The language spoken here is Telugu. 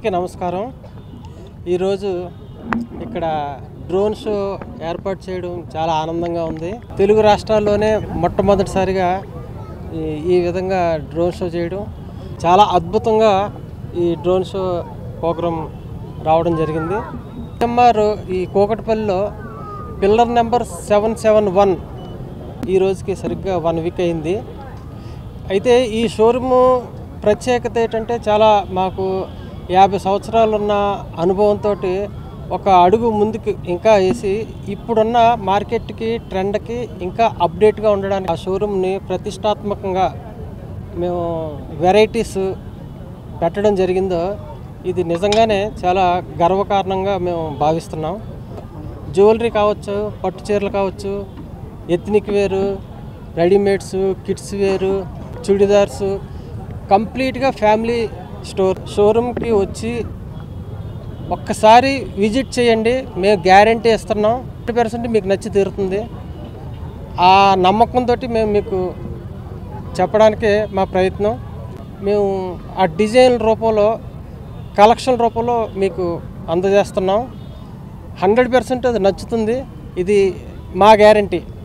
అందరికీ నమస్కారం ఈరోజు ఇక్కడ డ్రోన్ షో ఏర్పాటు చేయడం చాలా ఆనందంగా ఉంది తెలుగు రాష్ట్రాల్లోనే మొట్టమొదటిసారిగా ఈ ఈ విధంగా డ్రోన్ షో చేయడం చాలా అద్భుతంగా ఈ డ్రోన్ షో ప్రోగ్రాం రావడం జరిగింది ఎంఆర్ ఈ కోకటపల్లిలో pillar number seven seven one ఈ రోజుకి సరిగ్గా వన్ వీక్ అయింది అయితే ఈ షోరూము ప్రత్యేకత ఏంటంటే చాలా మాకు యాభై సంవత్సరాలున్న అనుభవంతో ఒక అడుగు ముందుకు ఇంకా వేసి ఇప్పుడున్న మార్కెట్కి ట్రెండ్కి ఇంకా అప్డేట్గా ఉండడానికి ఆ షోరూమ్ని ప్రతిష్టాత్మకంగా మేము వెరైటీస్ పెట్టడం జరిగిందో ఇది నిజంగానే చాలా గర్వకారణంగా మేము భావిస్తున్నాం జ్యువెలరీ కావచ్చు పట్టు చీరలు కావచ్చు ఎత్నిక్ వేరు రెడీమేడ్స్ కిడ్స్ వేరు చుడిదార్స్ కంప్లీట్గా ఫ్యామిలీ స్టోర్ షోరూమ్కి వచ్చి ఒక్కసారి విజిట్ చేయండి మేము గ్యారంటీ ఇస్తున్నాం ఫిఫ్టీ పర్సెంట్ మీకు నచ్చి తీరుతుంది ఆ నమ్మకంతో మేము మీకు చెప్పడానికే మా ప్రయత్నం మేము ఆ డిజైన్ రూపంలో కలెక్షన్ రూపంలో మీకు అందజేస్తున్నాం హండ్రెడ్ పర్సెంట్ అది నచ్చుతుంది ఇది మా గ్యారంటీ